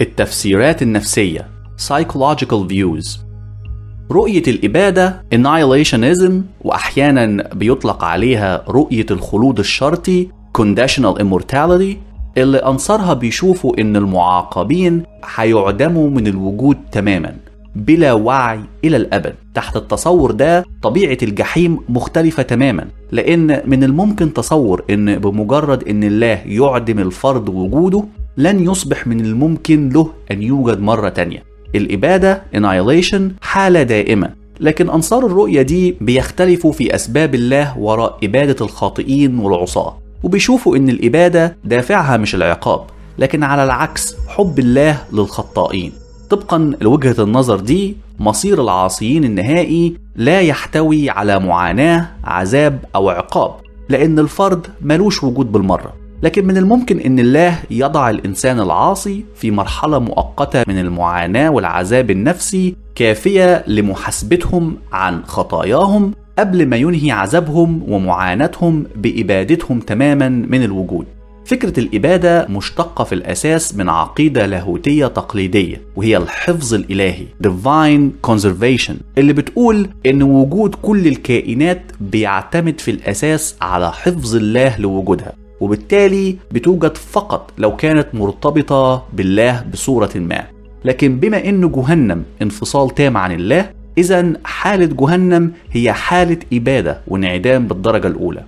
التفسيرات النفسية Psychological Views رؤية الإبادة Annihilationism وأحيانا بيطلق عليها رؤية الخلود الشرطي Conditional Immortality اللي أنصارها بيشوفوا إن المعاقبين هيعدموا من الوجود تماما بلا وعي إلى الأبد تحت التصور ده طبيعة الجحيم مختلفة تماما لأن من الممكن تصور إن بمجرد إن الله يعدم الفرد وجوده لن يصبح من الممكن له أن يوجد مرة تانية الإبادة annihilation حالة دائمة لكن أنصار الرؤية دي بيختلفوا في أسباب الله وراء إبادة الخاطئين والعصاة وبيشوفوا إن الإبادة دافعها مش العقاب لكن على العكس حب الله للخطائين طبقا لوجهة النظر دي مصير العاصيين النهائي لا يحتوي على معاناة عذاب أو عقاب لأن الفرد ملوش وجود بالمرة لكن من الممكن ان الله يضع الانسان العاصي في مرحله مؤقته من المعاناه والعذاب النفسي كافيه لمحاسبتهم عن خطاياهم قبل ما ينهي عذابهم ومعاناتهم بابادتهم تماما من الوجود فكرة الإبادة مشتقة في الأساس من عقيدة لاهوتية تقليدية وهي الحفظ الإلهي Divine Conservation اللي بتقول إن وجود كل الكائنات بيعتمد في الأساس على حفظ الله لوجودها وبالتالي بتوجد فقط لو كانت مرتبطة بالله بصورة ما لكن بما أن جهنم انفصال تام عن الله إذا حالة جهنم هي حالة إبادة وانعدام بالدرجة الأولى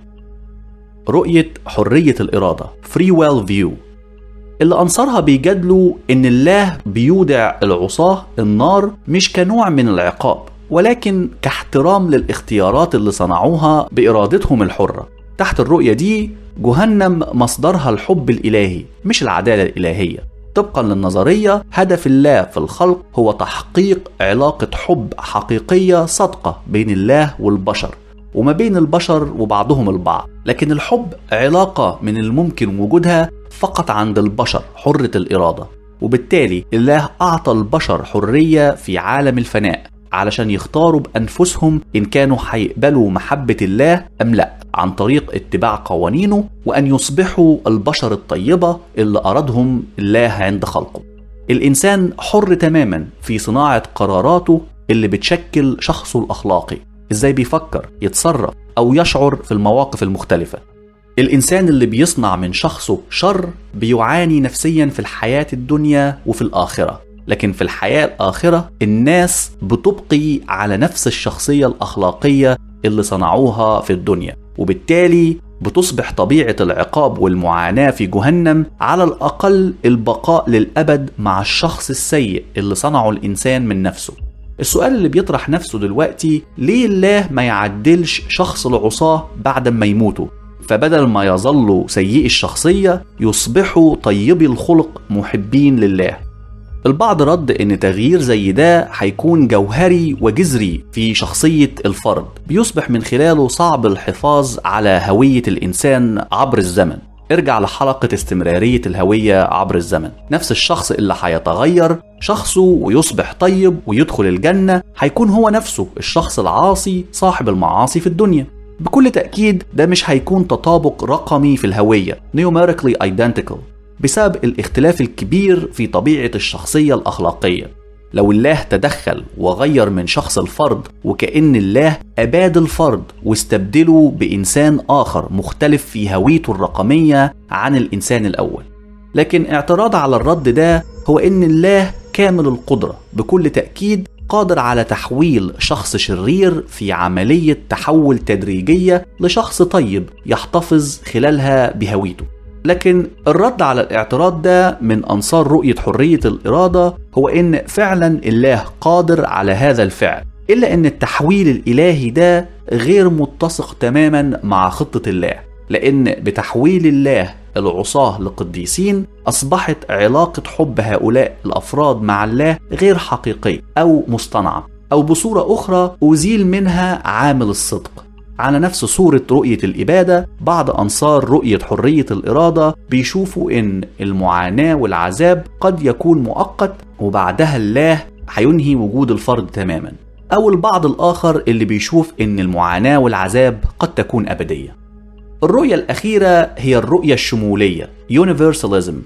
رؤية حرية الإرادة Free Will View اللي أنصارها بيجادلوا إن الله بيودع العصاة النار مش كنوع من العقاب ولكن كاحترام للاختيارات اللي صنعوها بإرادتهم الحرة تحت الرؤية دي جهنم مصدرها الحب الإلهي مش العدالة الإلهية طبقا للنظرية هدف الله في الخلق هو تحقيق علاقة حب حقيقية صادقة بين الله والبشر وما بين البشر وبعضهم البعض لكن الحب علاقة من الممكن وجودها فقط عند البشر حرة الإرادة وبالتالي الله أعطى البشر حرية في عالم الفناء علشان يختاروا بأنفسهم إن كانوا هيقبلوا محبة الله أم لا عن طريق اتباع قوانينه وأن يصبحوا البشر الطيبة اللي أرادهم الله عند خلقه الإنسان حر تماما في صناعة قراراته اللي بتشكل شخصه الأخلاقي إزاي بيفكر يتصرف أو يشعر في المواقف المختلفة الإنسان اللي بيصنع من شخصه شر بيعاني نفسيا في الحياة الدنيا وفي الآخرة لكن في الحياة الآخرة الناس بتبقي على نفس الشخصية الأخلاقية اللي صنعوها في الدنيا وبالتالي بتصبح طبيعة العقاب والمعاناة في جهنم على الأقل البقاء للأبد مع الشخص السيء اللي صنعه الإنسان من نفسه السؤال اللي بيطرح نفسه دلوقتي ليه الله ما يعدلش شخص العصاة بعد ما يموتوا فبدل ما يظلوا سيئي الشخصية يصبحوا طيبي الخلق محبين لله البعض رد ان تغيير زي ده هيكون جوهري وجذري في شخصية الفرد بيصبح من خلاله صعب الحفاظ على هوية الانسان عبر الزمن ارجع لحلقة استمرارية الهوية عبر الزمن نفس الشخص اللي هيتغير شخصه ويصبح طيب ويدخل الجنة هيكون هو نفسه الشخص العاصي صاحب المعاصي في الدنيا بكل تأكيد ده مش هيكون تطابق رقمي في الهوية numerically identical بسبب الاختلاف الكبير في طبيعة الشخصية الأخلاقية لو الله تدخل وغير من شخص الفرد وكأن الله أباد الفرد واستبدله بإنسان آخر مختلف في هويته الرقمية عن الإنسان الأول لكن اعتراض على الرد ده هو إن الله كامل القدرة بكل تأكيد قادر على تحويل شخص شرير في عملية تحول تدريجية لشخص طيب يحتفظ خلالها بهويته لكن الرد على الاعتراض ده من أنصار رؤية حرية الإرادة هو إن فعلا الله قادر على هذا الفعل إلا إن التحويل الإلهي ده غير متسق تماما مع خطة الله لأن بتحويل الله العصاة لقديسين أصبحت علاقة حب هؤلاء الأفراد مع الله غير حقيقية أو مصطنعة أو بصورة أخرى أزيل منها عامل الصدق على نفس صورة رؤية الإبادة بعض أنصار رؤية حرية الإرادة بيشوفوا إن المعاناة والعذاب قد يكون مؤقت وبعدها الله هينهي وجود الفرد تماما أو البعض الآخر اللي بيشوف إن المعاناة والعذاب قد تكون أبدية الرؤية الأخيرة هي الرؤية الشمولية Universalism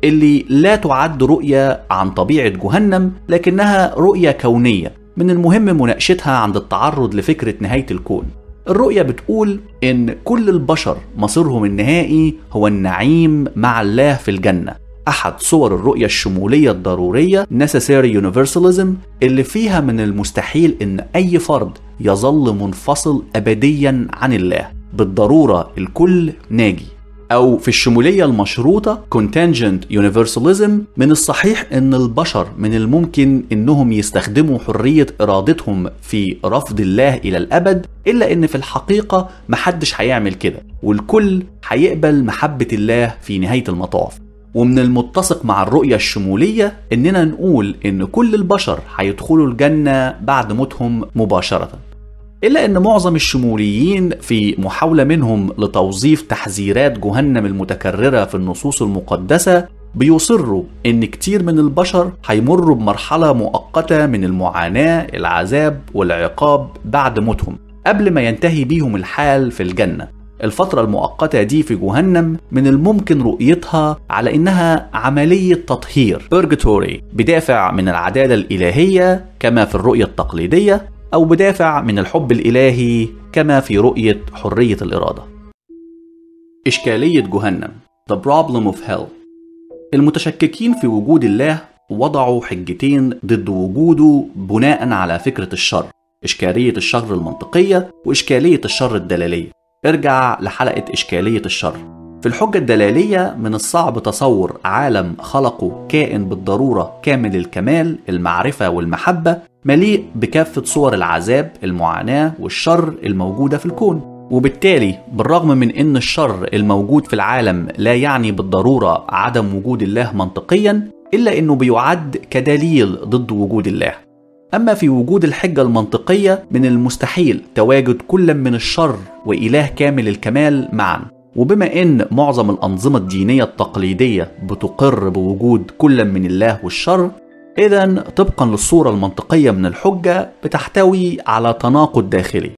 اللي لا تعد رؤية عن طبيعة جهنم لكنها رؤية كونية من المهم مناقشتها عند التعرض لفكرة نهاية الكون الرؤية بتقول إن كل البشر مصيرهم النهائي هو النعيم مع الله في الجنة أحد صور الرؤية الشمولية الضرورية Necessary Universalism اللي فيها من المستحيل إن أي فرد يظل منفصل أبديا عن الله بالضرورة الكل ناجي أو في الشمولية المشروطة Contingent Universalism من الصحيح أن البشر من الممكن أنهم يستخدموا حرية إرادتهم في رفض الله إلى الأبد إلا أن في الحقيقة محدش هيعمل كده والكل هيقبل محبة الله في نهاية المطاف ومن المتسق مع الرؤية الشمولية إننا نقول إن كل البشر هيدخلوا الجنة بعد موتهم مباشرة إلا أن معظم الشموليين في محاولة منهم لتوظيف تحذيرات جهنم المتكررة في النصوص المقدسة بيصروا إن كتير من البشر هيمروا بمرحلة مؤقتة من المعاناة العذاب والعقاب بعد موتهم قبل ما ينتهي بيهم الحال في الجنة الفترة المؤقتة دي في جهنم من الممكن رؤيتها على إنها عملية تطهير purgatory بدافع من العدالة الإلهية كما في الرؤية التقليدية أو بدافع من الحب الإلهي كما في رؤية حرية الإرادة. إشكالية جهنم The Problem of Hell المتشككين في وجود الله وضعوا حجتين ضد وجوده بناء على فكرة الشر إشكالية الشر المنطقية وإشكالية الشر الدلالية ارجع لحلقة إشكالية الشر في الحجة الدلالية من الصعب تصور عالم خلقه كائن بالضرورة كامل الكمال المعرفة والمحبة مليء بكافة صور العذاب المعاناة والشر الموجودة في الكون وبالتالي بالرغم من ان الشر الموجود في العالم لا يعني بالضرورة عدم وجود الله منطقيا الا انه بيعد كدليل ضد وجود الله اما في وجود الحجة المنطقية من المستحيل تواجد كل من الشر واله كامل الكمال معا وبما ان معظم الانظمة الدينية التقليدية بتقر بوجود كل من الله والشر إذا طبقا للصورة المنطقية من الحجة بتحتوي على تناقض داخلي